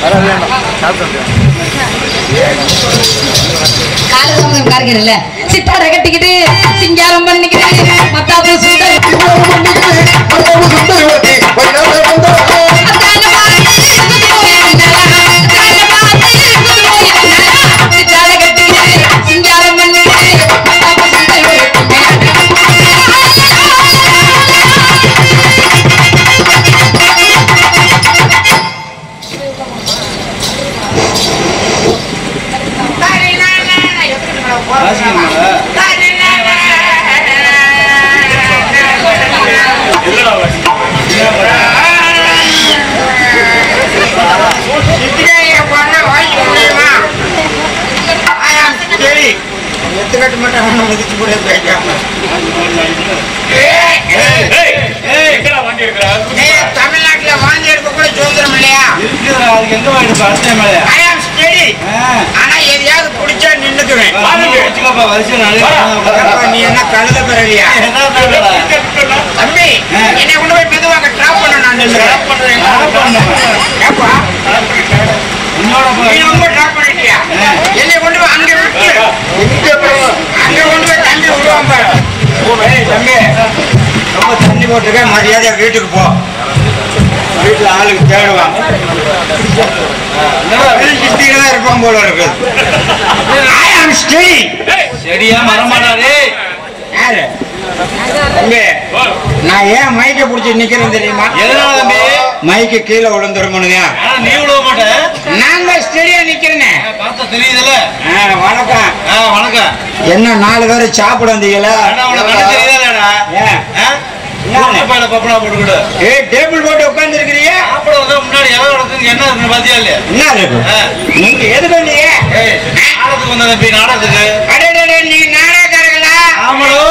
காலதாமதம் காருகிறல்ல சித்தார கட்டிக்கிட்டு சிங்காரம் பண்ணிக்கிட்டு மத்தாப்பு சுந்தர் சித்தார கட்டிக்கிட்டு சிங்காரம் பண்ணிக்கிட்டு மத்தாப்பு எத்துக்கட்டு மட்டும் அவனை மதிச்சு கூட பேசாம நீ தமிழ்நாட்டுல வாந்தி எடுக்க கூட சுதந்திரம் இல்லையா ஐ ஆம் ஸ்டெடி ஆனா எதையாவது பிடிச்சா நின்னுக்குவேன் அப்ப நீ என்ன கழுத பிறவியா தம்பி என்னை கொண்டு போய் மெதுவாக டிராப் பண்ண நான் நில்லுறேன். ஏப்பா நீ ரொம்ப டிராப் பண்ணிட்டியா என்னை கொண்டு போய் அங்க விட்டு அங்க கொண்டு போய் தம்பி விடுவான் பாரு ஏய், தம்பி ரொம்ப தண்ணி போட்டுருக்க மரியாதையா வீட்டுக்கு போ வீட்டுல ஆளுக்கு தேடுவான் சிட்டியில தான் இருப்பான் போல இருக்கு ஐ ஆம் ஸ்டெடி செடியா மரமாடாரே யாரு தம்பி நான் ஏன் மைக்க புடிச்சு நிக்கிறேன் தெரியுமா எதனால தம்பி மைக்கு கீழே விழுந்துருமனுங்க ஆனா நீ விட மாட்டேன் நான் தான் ஸ்டெடியா நிக்கிறேனே பார்த்தா தெரியுதுல்ல ஆ, வணக்கம் ஆ, வணக்கம் என்ன நாலு பேர் சாப்பிட வந்தீங்களா அண்ணா உனக்கு கண்ணு தெரியுதாடா ஏன்? பையில பப்படா போட்டுக்கிடு ஏய் டேபிள் போட்டு உட்கார்ந்து இருக்கிறீங்க சாப்பிட வந்து முன்னாடி எவ்வளவு நடக்குது என்ன இருக்குன்னு பாத்தியா இல்லையா என்ன இருக்கு ஆ. நீங்க எதுக்கு வந்தீங்க ஏய், நாடகத்துக்கு வந்த தம்பி நாடகத்துக்கு அடடே நீங்க நாடகக்காரங்களா ஆமாடோ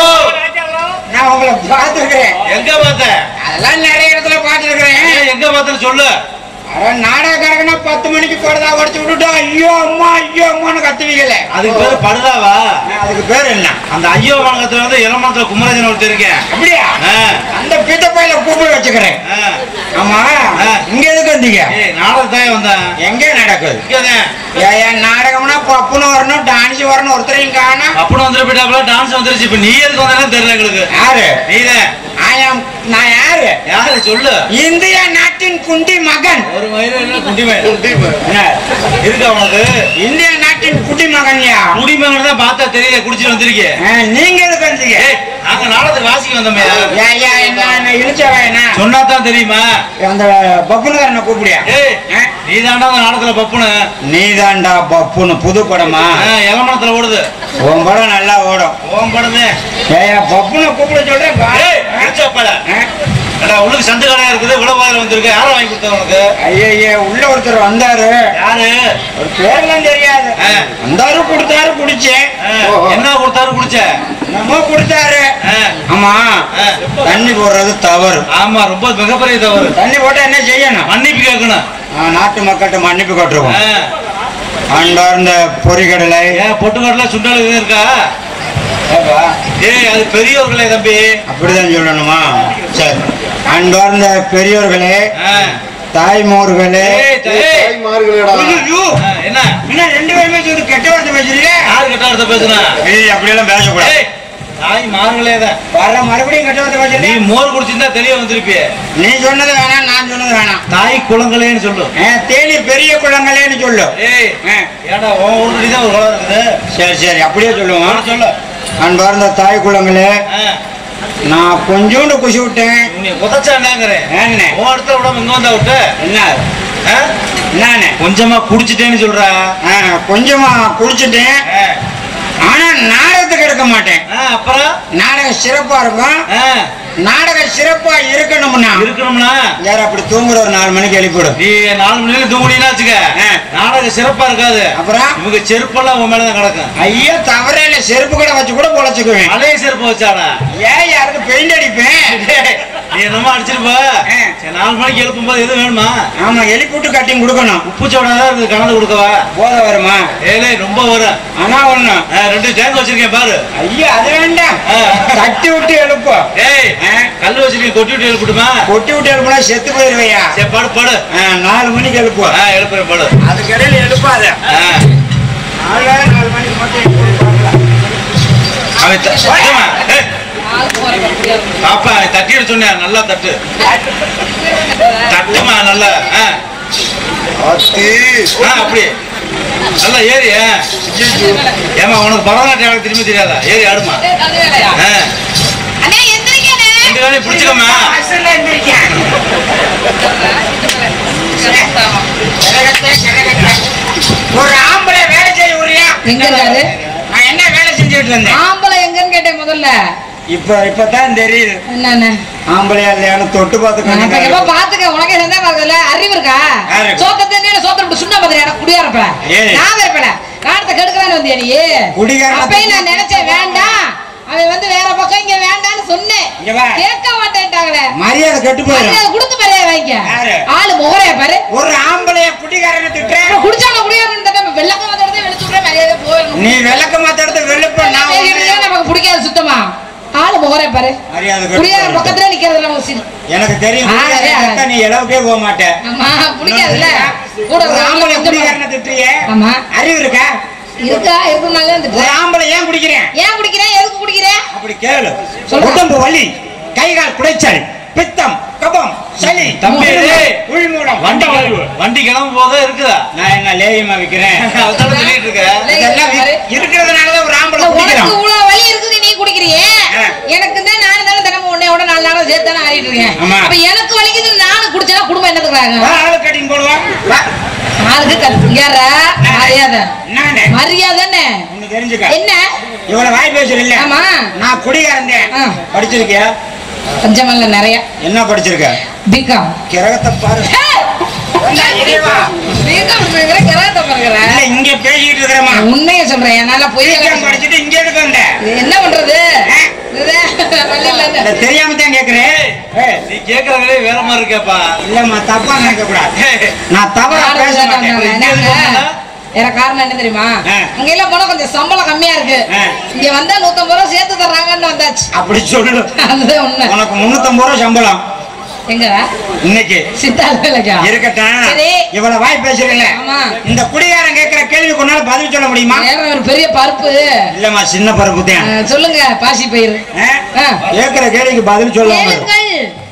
நான் உங்களை பார்த்துருக்கிறேன் எங்க பார்த்த அதெல்லாம் நிறைய இடத்துல பார்த்துருக்கிறேன் ஏய், எங்க பார்த்தன்னு சொல்லு நாடகக்காரங்கன்னா பத்து மணிக்கு படுதா உடச்சு விட்டுட்டோம் ஐயோ அம்மா ஐயோ அம்மான்னு கத்துவீங்களே அதுக்கு பேரு படுதாவா அதுக்கு பேர் என்ன அந்த ஐயோ வணக்கத்துல வந்து இளமணத்துல குமரஜன் ஒருத்தர் இருக்கேன் அப்படியா ஆ, அந்த பீத்த பையில கூப்பிட வச்சுக்கிறேன் ஆ. ஆமா ஆ. இங்க எதுக்கு வந்தீங்க ஏய் நாடகத்தான் வந்தேன் எங்க நடக்குது இங்கதான் ஏன் நாடகம்னா பப்புன்னு வரணும் டான்ஸ் வரணும் ஒருத்தரையும் காணும் அப்படி வந்துட்டு போயிட்டாப்ல டான்ஸ் வந்துருச்சு இப்ப நீ எதுக்கு வந்தேன்னு தெரியல எங்களுக்கு யாரு நீதான் ஆயாம் நான் யாரு யாரு சொல்லு இந்திய நாட்டின் குண்டி மகன் ஒரு மயில என்ன குண்டி மயில் என்ன? இருக்கா உனக்கு இந்திய நாட்டின் குடி மகன்யா குடிமகன் தான் பார்த்தா தெரியல குடிச்சிட்டு வந்திருக்கே ஆ, நீங்க எதுக்கு வந்தீங்க ஏய், நாங்க நாடகத்துக்கு வாசிக்க வந்தோமே ஏய்யா, என்ன என்ன இழுச்சவன் என்ன சொன்னா தான் தெரியுமா அந்த பப்புனுக்காரனை கூப்பிடியா ஏய் ஆ? நீ தாண்டா அந்த நாடகத்துல பப்புனு நீதான்டா பப்புனு புது படமா இளமணத்துல ஓடுது உன் படம் நல்லா ஓடும் ஓம் படமே ஏய்யா பப்புனை கூப்பிட சொல்றேன் பா. ஏய் இடிச்சப்பல ஆ? ஏடா உள்ளுக்கு சந்து கடையா இருக்குது உடம்பாயில வந்திருக்கு யாரும் வாங்கி கொடுத்தா உனக்கு ஐயையே உள்ள ஒருத்தர் வந்தாரு யாரு ஒரு பேர்லாம் தெரியாது ஆ. வந்தாரு கொடுத்தாரு குடிச்சேன் ஆ, என்ன கொடுத்தாரு குடிச்ச நம்ம கொடுத்தாரு ஆ, ஆமா ஆ. தண்ணி போடுறது தவறு ஆமா ரொம்ப மிகப்பெரிய தவறு தண்ணி போட்டா என்ன செய்யணும் மன்னிப்பு கேட்கணும் ஆ, நாட்டு மக்கள்கிட்ட மன்னிப்பு கட்டுருவோம் ஆ, அன்பார்ந்த பொறிகடலை ஏன் பொட்டுக்கடல சுண்டல் இது இருக்கா ஏப்பா, ஏய் அது பெரியவர்களே தம்பி அப்படிதான் சொல்லணுமா சரி அன்பார்ந்த பெரியோர்களே ஆ. தாய்மோர்களே ஏய், த- ஏய். ஐயையோ, ஆ, என்ன என்ன ரெண்டு பேருமே சொல்லி கெட்ட வார்த்தை பேசுறீங்க யாரு கெட்ட வார்த்தை பேசுனா ஏய் அப்படியெல்லாம் பேசக்கூடாது ஏய், தாய் மார்களே தான் வர மறுபடியும் கெட்ட வார்த்தை நீ பேசுறீங்க மோர் குடிச்சிருந்தா தெரிய வந்திருப்பியே நீ சொன்னது வேணாம் நான் சொன்னது வேணாம் தாய் குளங்களேன்னு சொல்லு ஆ, தேனி பெரிய குளங்களேன்னு சொல்லு ஏய் ஆ, ஏடா உன் ஊருடி தான் ஒரு குளம் இருக்குது சரி சரி அப்படியே சொல்லுவோம் அவனை சொல்லு அன்பார்ந்த தாய் குளங்களே ஆ, நான் கொஞ்சோண்டு குசி விட்டேன் நீ உதச்சாண்டாங்கிறேன் என்ன உன் இடத்துல விடாம இங்க வந்தா விட்டு என்ன ஆ? என்னன்னு கொஞ்சமா குடிச்சிட்டேன்னு சொல்றா ஆ, கொஞ்சமா குடிச்சிட்டேன் ஆ, ஆனா நாடகத்துக்கு எடுக்க மாட்டேன் ஆ, அப்புறம் நாடகம் சிறப்பா இருக்கும் ஆ, நாடகம் சிறப்பா இருக்கணும்னா இருக்கணும்னா யார் அப்படி தூங்குற ஒரு நாலு மணிக்கு எழுப்பிடும் நீ நாலு மணி நேரம் தூங்குனீங்கன்னா வச்சுக்க ஆ. நாடகம் சிறப்பா இருக்காது அப்புறம் இவங்க செருப்பெல்லாம் உன் மேலதான் கிடக்கும் ஐயோ தவறே இல்லை செருப்பு கூட வச்சு கூட பொழைச்சுக்குவேன் பழைய செருப்பு வச்சாடா ஏன் யாருக்கு பெயிண்ட் அடிப்பேன் நீ என்னமோ அடிச்சிருப்ப ஆ. சரி நாலு மணிக்கு எழுப்பும் போது எது வேணுமா ஆமா எலிப்புட்டு கட்டிங் கொடுக்கணும் உப்பு சோடா தான் இருக்கு கலந்து கொடுக்கவா போத வருமா ஏலே ரொம்ப வரும் ஆனா ஒண்ணு ஆ, ரெண்டு டேங்க் வச்சிருக்கேன் பாரு ஐயா அது வேண்டாம் ஆ. தட்டி விட்டு எழுப்போம் ஏய் ஆ. கல் வச்சிருக்கேன் கொட்டி விட்டு எழுப்பிட்டுமா கொட்டி விட்டு எழுப்புனா செத்து போயிருவையா சரி படு படு ஆ, நாலு மணிக்கு எழுப்புவோம் ஆ எழுப்புறேன் படு அதுக்கு இடையில எழுப்பாத ஆ நாலு நாலு மணிக்கு மட்டும் எழுப்பி பார்க்கலாம். அவன் த- ஏம்மா, ஏய், ஆளுக்கு போற முடியாது பாப்பா அவன் தட்டிட சொன்னேன் நல்லா தட்டு தட்டுமா நல்லா ஆ ஆ அப்படி நல்லா ஏறி ஆ. ஏம்மா உனக்கு பரதநாட்டியம் ஆட திரும்பி தெரியாதா ஏறி ஆடுமா அது வேலையா ஆ அண்ணே எந்திரிக்கண்ணே ரெண்டு வேலையும் பிடிச்சிக்கம்மா பஸ்ஸுல எந்திரிக்கேன். கிழக்கத்தே, கிழக்கத்தே. ஒரு ஆம்பளை வேலை செய்ய விடுறியா? எங்க இருக்காரு? நான் என்ன வேலை செஞ்சுட்டு இருந்தேன் ஆம்பளை எங்கன்னு கேட்டேன் முதல்ல இப்ப இப்பதான் தெரியுது என்னன்னு ஆம்பளையா இல்லையான்னு தொட்டு நான் இப்ப எப்ப பார்த்துக்கணும் பாத்துக்க உனக்கே சந்தேகம் பாக்குதுல அறிவு இருக்கா யாரு? சோத்த தண்ணி சோத்த விட்டு சுண்ணா பாத்திரியா குடியாரப்ப ஏய். நான் வேறப்பல காலத்தை கெடுக்கலான்னு வந்தியா நீ குடிகாரனை அப்பயும் நான் நினைச்சேன் வேண்டாம் அவன் வந்து வேற பக்கம் இங்க வேண்டாம்னு சொன்னேன் இங்க வா. கேட்க மாட்டேன்ட்டாங்களே மரியாதை கெட்டு போயிடும் மரியாதை கொடுத்து மரியாதை வாங்கிக்க யாரு? ஆளு முகரைய பாரு ஒரு ஆம்பளைய குடிகாரனை திட்டுறேன் அப்புறம் குடிச்சாங்க குடியாரன்னு தட்டா வெள்ளக்க மாத்தோடதே வெளிச்சு விடுற மரியாதை போயிடணும் நீ விளக்க மாத்தெடுத்து வெளுப்ப நான் பேசிட்டு உன்னை- இருந்தா நமக்கு பிடிக்காது சுத்தமா ஆளு முகரைய பாரு மரியாதை கெட்டு குடியார போயிடும். பக்கத்துல நிக்கிறது நமக்கு சிரி எனக்கு தெரியும் ஆ, குடிகாரனை ஆ. திட்டா நீ இளவுக்கே போக மாட்டேன் ஆமா பிடிக்காதுல்ல கூட ஒரு ஒரு ஆம்பளை ஆம்பளை கொஞ்சம் குடிகாரனை திட்டுறியே ஆமா அறிவு இருக்கா இருக்கா இருக்குனால ஒரு இருந்துட்டு ஆம்பளை ஏன் குடிக்கிறேன் ஏன் குடிக்கிறேன் எதுக்கு குடிக்கிறேன் அப்படி கேளு சொல்றேன். உடம்பு வலி கைகால் குடைச்சல் பித்தம் கபம் சளி தம்பி, டேய். உள்மூலம் வண்டி கிளம்பு வண்டி கிளம்பும் போதே இருக்குதா நான் என்ன லேயமா விக்கிறேன் அதான் சொல்லிட்டு இருக்க இதெல்லாம் வி- இருக்கிறதுனாலதான் ஒரு ஆம்பளை உனக்கு குடிக்கிறான் இவ்வளவு வலி இருக்குது நீ குடிக்கிறியே ஆ. எனக்கு தான் நானும் தானே தினமும் உன்னையோட நாலு நாளா சேர்த்து தானே ஆடிட்டு இருக்கேன் ஆமா. அப்ப எனக்கு வலிக்குது நானும் குடிச்சேன்னா குடும்பம் என்னத்துக்குறாங்க வா, ஆளு கட்டிங் போடுவான் வா. ஆளுக்கு கத்துங்கார மரியாதை என்னண்ணே? மரியாதைன்னு ஒண்ணு தெரிஞ்சுக்க என்ன இவ்வளவு வாய் பேசுறீல்ல ஆமா நான் குடிகாரன் ஆ. படிச்சிருக்கியா பஞ்சமல்ல நிறைய என்ன படிச்சிருக்க பிகாம் கிரகத்தை பாரு இறைவா. பிகாம் கிரகத்தை பாருங்கிற இல்ல, இங்க பேசிட்டு இருக்கிறமா உண்மையை சொல்றேன் நல்லா பொய் பிகாம் படிச்சுட்டு இங்க எதுக்கு வந்த என்ன பண்றது இதுதான் வழியில இருந்து. இல்ல, தெரியாம தான் கேக்குறேன் ஏய், நீ கேக்குறவங்களே வேற மாதிரி இருக்கேப்பா இல்லம்மா தப்பா நினைக்க கூடாது நான் தவறா யாரும் பேச இல்ல, மாட்டேன் நாங்க- இங்க நாங்க- இருக்கோம்ல? வேற காரணம் என்ன தெரியுமா ஆ. அங்க எல்லாம் போனா கொஞ்சம் சம்பளம் கம்மியா இருக்கு ஆ. இங்க வந்தா நூத்தம்பது ரூபா சேர்த்து தர்றாங்கன்னு வந்தாச்சு அப்படி சொல்லு அதுதான் உண்மை உனக்கு முன்னூத்தம்பது ரூபா சம்பளம் எங்க இன்னைக்கு சித்தாள் வேலைக்கா இருக்கட்டும் சரி. இவ்வளவு வாய் பேசுறீங்கள ஆமா இந்த குடிகாரன் கேட்கிற கேள்விக்கு உன்னால பதில் சொல்ல முடியுமா வேற ஒரு பெரிய பருப்பு இல்லம்மா சின்ன பருப்பு ஆ, தான் சொல்லுங்க பாசி பயிர் ஆ. கேட்கிற கேள்விக்கு பதில் சொல்ல கேளுங்கள்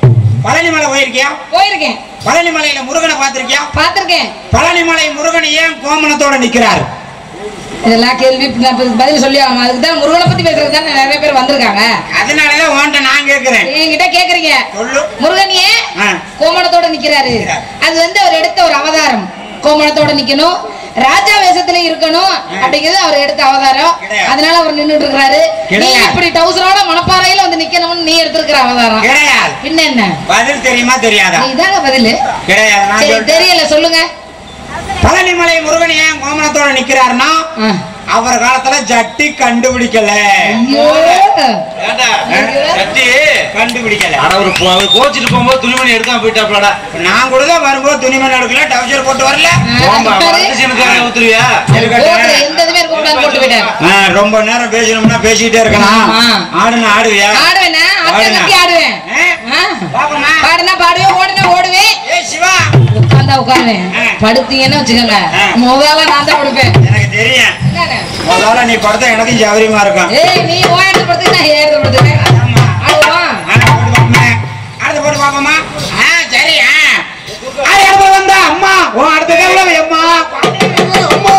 பழனி மலை போயிருக்கியா போயிருக்கேன் பழனி மலையில முருகனை பார்த்திருக்கியா பாத்திருக்கேன் பழனி மலை முருகன் ஏன் கோமணத்தோட நிக்கிறார் இதெல்லாம் கேள்வி நான் இப்ப பதில் சொல்லி ஆகணும் அதுக்கு தான் முருகனை பத்தி பேசுறதுக்கு தான் நிறைய பேர் வந்திருக்காங்க அதனாலதான் உன்கிட்ட நான் கேட்கிறேன் என்கிட்ட கேக்குறீங்க சொல்லு முருகன் ஏன் ஆ. கோமணத்தோட நிக்கிறாரு அது வந்து அவர் எடுத்த ஒரு அவதாரம் கோமணத்தோட நிக்கணும் ராஜா வேஷத்துல இருக்கணும் அப்படிங்கிறது அவர் எடுத்த அவதாரம் கிடையாது. அதனால அவர் நின்னுட்டு இருக்கிறாரு நீ கிடையாது. இப்படி டவுசரோட மணப்பாறையில வந்து நிக்கணும்னு நீ எடுத்திருக்கிற அவதாரம் கிடையாது பின்ன என்ன பதில் தெரியுமா தெரியாதா இதாங்க பதிலு கிடையாது நான் சரி சொல்றேன். தெரியல சொல்லுங்க பழனி மலை முருகன் ஏன் கோமணத்தோட நிக்கிறாருன்னா ஆ. அவர் காலத்துல ஜட்டி கண்டுபிடிக்கல ஐயோ ஏண்டா கட்டி கண்டுபிடிக்கல அட ஒரு போ- அவர் கோச்சிட்டு போகும்போது துணிமணி எடுக்காம போயிட்டாப்லடா நான் கூட தான் வரும்போது துணிமணி எடுக்கல டவுசர் போட்டு வரல போம்பா அது பாரு. வரதட்சணைக்காரன் ஊத்துருவியா போட்டு எந்த இதுமே இருக்க கூடாது போட்டு போயிட்டாரு ஆ, ரொம்ப நேரம் பேசணும்னா பேசிட்டே இருக்கலாம் ஆமா. ஆடுன ஆடுவியா ஆடுவேனா அத்தை ஆடுனா. கட்டி ஆடுவேன் ஆ? ஆ. பாப்போமா பாடுனா பாடுவேன் ஓடுனா ஓடுவேன் ஏய் சிவா உட்கார்ந்தா உட்காருவேன் ஆ. படுத்தீங்கன்னு வச்சுக்கோங்க ஆ. முதல்ல நான் தான் கொடுப்பேன் எனக்கு தெரியும் என்னண்ணே? முதல்ல நீ படுத்தா எனக்கும் சௌரியமா இருக்கும் ஏய் நீ ஓயாட்டு படுத்து நான் ஏறது படுத்துக்கிறேன் ஆமா. ஆடுவோம் ஆ, போட்டு பாப்போமே. அடுத்து போட்டு பாப்போமா ஆ சரி ஆ ஆ, அடுத்து வந்தா அம்மா உன் அடுத்த கேள்வி அம்மா அம்மா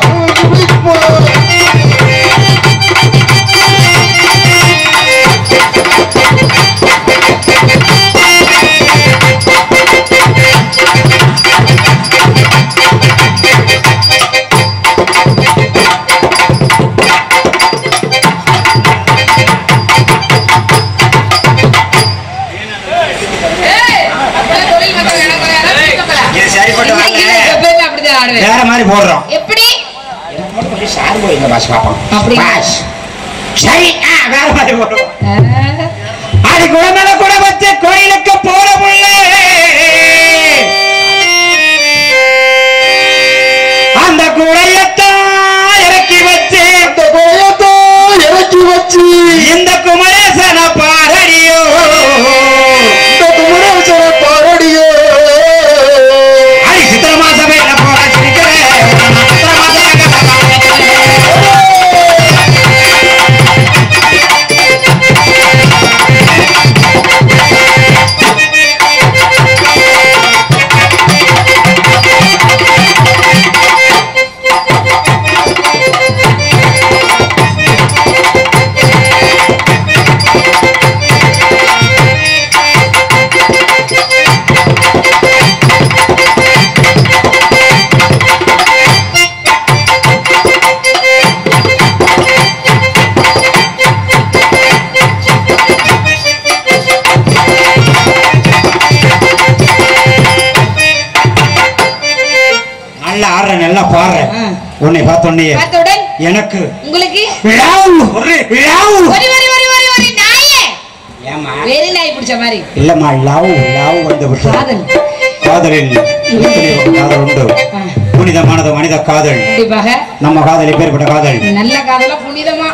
ஏய், அப்புறம் தொழில் மக்கள் எனக்கு ஒரு யாராவது கூப்பிடல. இது சரிப்பட்டு இன்னைக்கு வரல. நான் எப்பவுமே அப்படிதான் ஆடுவேன் வேற மாதிரி போடுறோம் எப்படி எனக்கு மட்டும் கொஞ்சம் சார்பு வைங்க பாஸ் பாப்போம் அப்படியா? பாஸ் சரி ஆ வேற மாதிரி போடுவோம் ஆ, அடி குழந்தை கூட வச்சு கோயிலுக்கு போற முள்ள அந்த குடையத்தான் இறக்கி வச்சு அந்த கோயத்தான் இறக்கி வச்சு இந்த குமரேசன பாரடியோ இந்த குமரேசன பாரடியோ அடி சித்திர மாசமே என்ன போற சிரிக்கிறேன் சித்திர மாசமே நல்லா ஆடுற நல்லா பாடுற ஆ. உன்னை பார்த்தோன்னே பார்த்தவுடன் எனக்கு உங்களுக்கு லவ் ஒரு லவ் ஒரி ஒரி ஒரி ஒரி ஒரி நாயே ஏமா வெறி நாய் பிடிச்ச மாதிரி இல்லம்மா லவ் லவ் வந்து விட்டு காதல் காதலில் எத்தனை ஒரு காதல் உண்டு ஆ, புனிதமானது மனித காதல் கண்டிப்பாக நம்ம காதல் எப்பேற்பட்ட காதல் நல்ல காதலா புனிதமா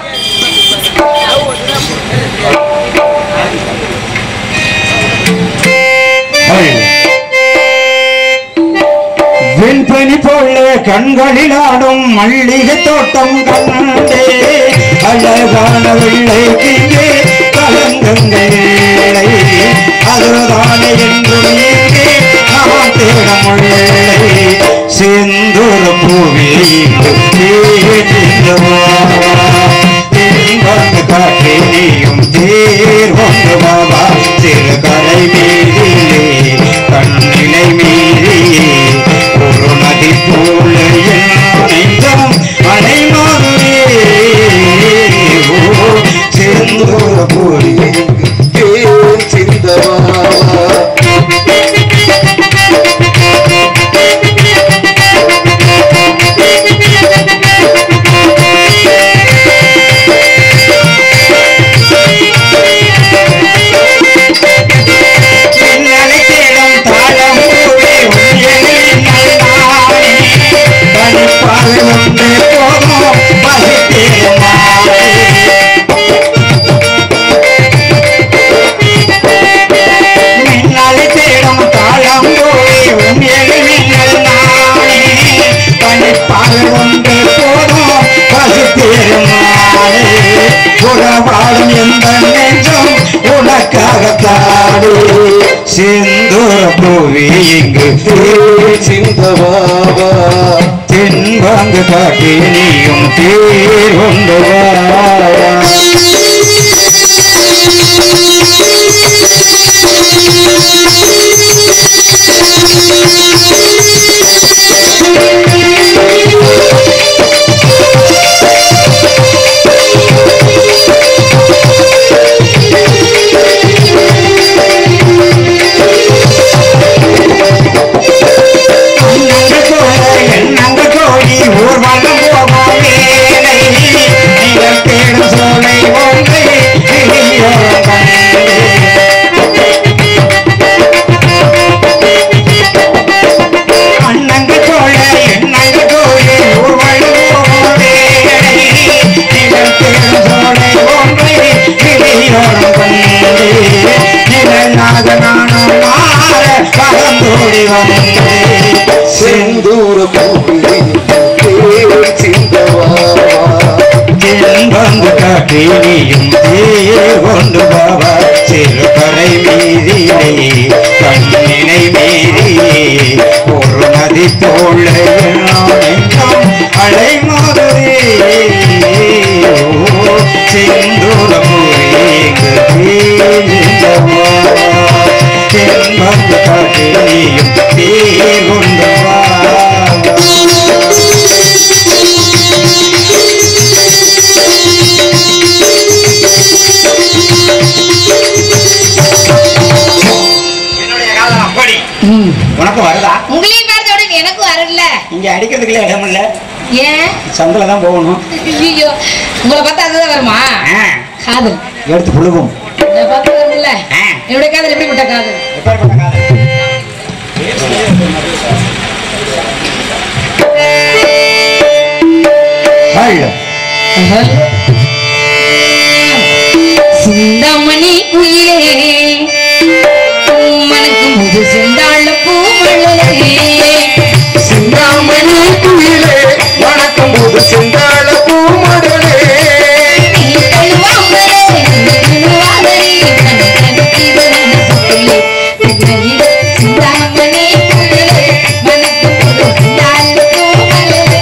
வெண்பனி போல கண்களில் ஆடும் மல்லிகை தோட்டம் கண்டே அழகான வெள்ளைக்கு கலங்கங்கள் இல்லை அதுதானே என்றும் இங்கே நான் தேட முல்லை செந்தூர பூவில் தேர்ந்து காற்றே நீயும் தேர் கொண்டு பாபா சிறு கலை மீதிலே கண்ணிலை மீறி ஒரு நதி போல என் நெஞ்சம் அலை மாறுவே ஓ செந்தூர பூவில் தேன் சிந்தவா மின்னலை தேடும் தாளம் பூவே உன்னியலில் நல்லானே பனிப்பால் ஒன்று போதும் பசித்தேன் நானே மின்னலை தேடும் தாளம் பூவே உன்னியலில் மின்னல் நானே பனிப்பால் ஒன்று போதும் பசித்தேன் நானே உறவாடும் எந்த நெஞ்சம் உனக்காகத்தானே செந்தூர பூவி இங்கு தேன் சிந்தவாவா தென்பாங்கு காட்டி நீயும் தேர் கொண்டு வா அண்ணங்க கோல எண்ணங்க கோழி ஊர்வலம் போகும் வேலை நீங்கள் தேடும் சோலை ஒன்றை கிளியோரம் கண்டே அண்ணங்க கோல எண்ணங்க கோழி ஊர்வலம் போகும் வேலை நீங்கள் தேடும் சோலை ஒன்றை கிளியோரம் கண்டே நிழலாக நானும் மாற பகந்தோடி வந்தேன் செந்தூர பூவில் தேன் சிந்தவாவா வந்து காட்டினியும் தேர் கொண்டு பாபா சிறு கரை மீதிலே கண்ணினை மீறி ஒரு நதி தோழ நெஞ்சம் அலை மாறுதே செந்தூர வந்து காட்டினியும் தேர் கொண்டு வா என்னுடைய காலம் அப்படி உனக்கு வருதா உங்களையும் பார்த்தவுடன் எனக்கு வரல இங்க அடிக்கிறதுக்குள்ள இடம் இல்ல ஏன் சந்தில தான் போகணும் ஐயோ உங்களை பார்த்தா அதுதான் வருமா ஆ, காதல் எடுத்து புழுகும் இந்த பக்கம் வரும்ல ஆ. என்னுடைய காதல் எப்படிப்பட்ட காதல் எப்பேற்பட்ட காதல் சிந்தாமணி குயிலே மனக்கும் முது செந்தாழ பூமழலே சிந்தாமணி குயிலே வணக்கம் போது செந்தாழ பூமடலே நீ தழுவாமலே, தழுவாதலே, கண் கண் இவரது சுத்திலே. திகழில் சிந்தாமணி குயிலே, மனக்கும் முது செந்தாழ பூமழலே.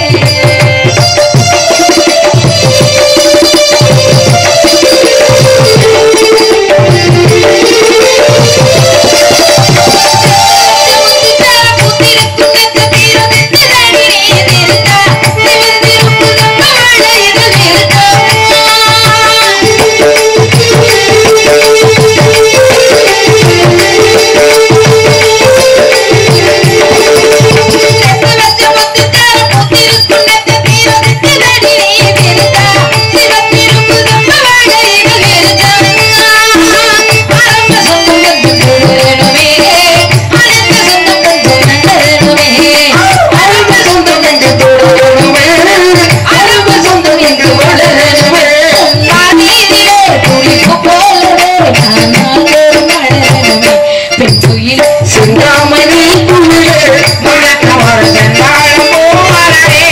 பெண்குயில் சிந்தாமணி குயிலே வணக்கம் ஒரு செந்தாழ பூமலரே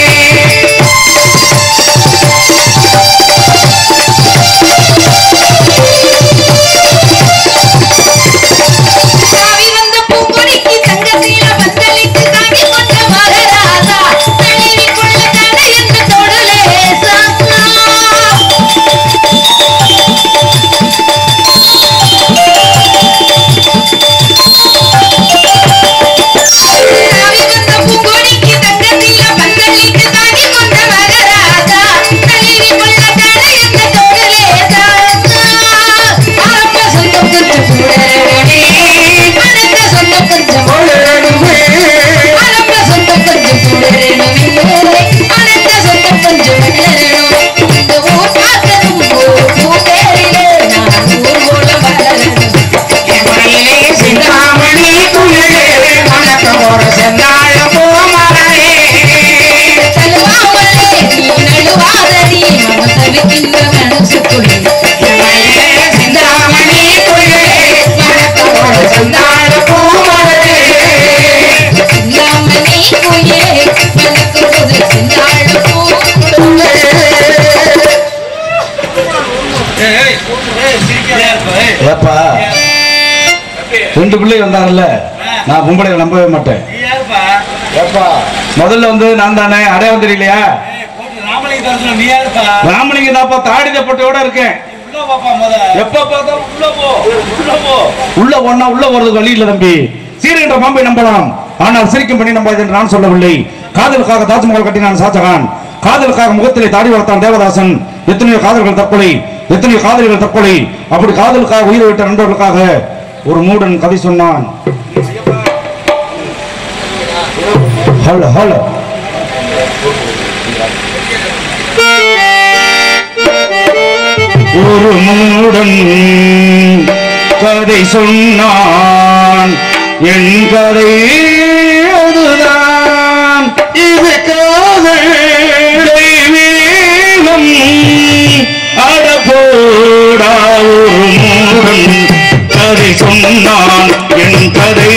சாவி வந்த பூங்கொடிக்கு தங்கசீல பந்தலிட்டு தாங்கி கொண்ட மகராசா தழுவி கொள்ள தடை என்ன தொடலேசா சாவி வந்த பூங்கொடிக்கு தங்கசீல பந்தலிட்டு தாங்கி கொண்ட மகராசா தழுவி கொள்ள தடை என்ன தொடலேசா ஆரம்ப சொந்தம் கொஞ்சம் கூடவே அனந்த சொந்தம் கொஞ்சம் மலரணுமே ஆரம்ப சொந்தம் கொஞ்சம் கூடவே அனந்த சொந்தம் கொஞ்சம் வளரணும் இந்த ஊர் பார்த்ததும் ஊர் பேரிலே நான் ஊர் போல வளரணும் எமனிலே சிந்தாமணி குயிலே வணக்கம் ஒரு செந்தாழ பூமலரே தழுவாமலே நீ நழுவாதடி மனசலுக்கின்ற மனசுக்குள்ளே எமனிலே சிந்தாமணி குயிலே வணக்கம் ஒரு செந்தாழ பூமலரே சிந்தாமணி குயே மனக்கு புது சிந்தாழ பூ ஏப்பா ரெண்டு பிள்ளை வந்தாங்கல்ல நான் பொம்பளை நம்பவே மாட்டேன் ஏப்பா முதல்ல வந்து நான் தானே அடையாளம் தெரியலையா ராமலிங்க தாப்பா தாடி தப்பட்டோட இருக்கேன் எப்ப பார்த்தா உள்ள போ உள்ள போ உள்ள போனா உள்ள போறதுக்கு வழி இல்ல தம்பி சீருகின்ற பாம்பை நம்பலாம் ஆனால் சிரிக்கும் பண்ணி நம்பாது என்று நான் சொல்லவில்லை காதலுக்காக தாஜ்மஹால் கட்டினான் ஷாஜகான் காதலுக்காக முகத்திலே தாடி வளர்த்தான் தேவதாசன் எத்தனையோ காதல்கள் தற்கொலை எத்தனையோ காதலிகள் தற்கொலை அப்படி காதலுக்காக உயிரை விட்ட நண்பர்களுக்காக ஒரு மூடன் கதை சொன்னான் ஹலோ ஹலோ ஒரு மூடன் கதை சொன்னான் என் கதை அதுதான் இது காதல் தெய்வீகம் அடபோடா ஒரு மூடன் கதை சொன்னான் என் கதை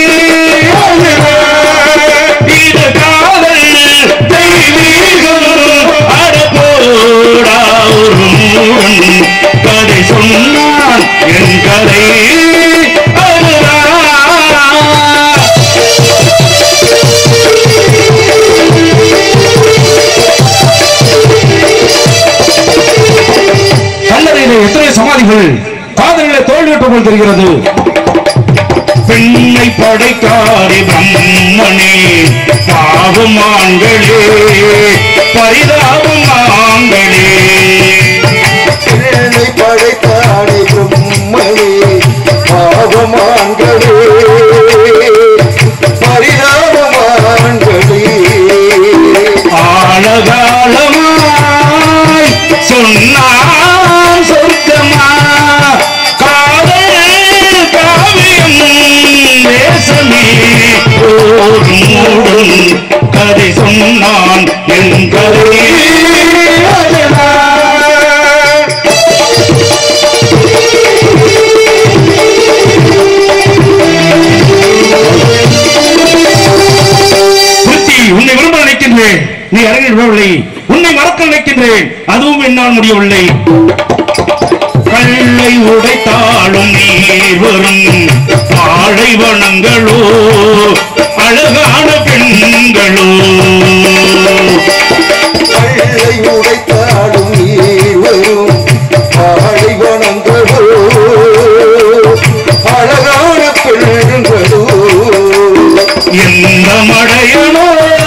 அதுதான். இது காதல் தெய்வீகம் அடபோடா ஒரு மூடன் கதை சொன்னான் என் கதை அதுதான் கல்லறையிலே எத்தனை சமாதிகள் காதலிலே தோல்வியுற்ற போல் தெரிகிறது பெண்ணை படைக்காரி பிரம்மனே பாவம் ஆண்களே பரிதாபம் ஆண்களே ஏழை படைத்தானே பிரம்மனே பாவமான்களே பரிதாபமான்களே ஆழகாலமாய் சொன்னான் சொர்க்கமா கதை சொன்னான் என் கதை புத்தி உன்னை விரும்ப நினைக்கின்றேன் நீ அரங்கில் விடவில்லை உன்னை மறக்க நினைக்கின்றேன் அதுவும் என்னால் முடியவில்லை கல்லை உடைத்தாலும் நீர் வரும் பாலைவனங்களோ அழகான பெண்களோ பள்ளை உடைத்தாடும் நீர் வரும் பாலைவனங்களோ அழகான பெண்களோ எந்த மடையனோ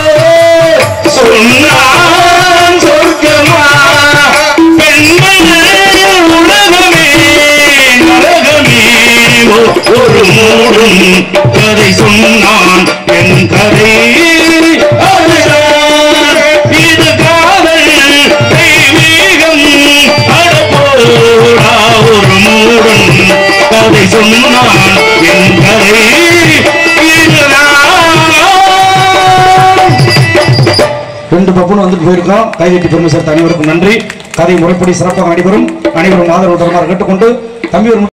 சொன்னான் சொர்க்கமா பெண்களே உலகமே நரகமே ஓ- ஒரு மூடும் கதை சொன்னான் என் கதை அதுதான். இது காதல் தெய்வீகம் அடப்போடா ஒரு மூடும் கதை சொன்னான் என் கதை இதுதான் ரெண்டு பப்புன்னு வந்துட்டு போயிருக்கோம் கைதட்டி பெருமை சேர்த்த அனைவருக்கும் நன்றி கதை முறைப்படி சிறப்பாக நடைபெறும் அனைவரும் ஆதரவு தருமாறு கேட்டுக்கொண்டு தம்பி ஒரு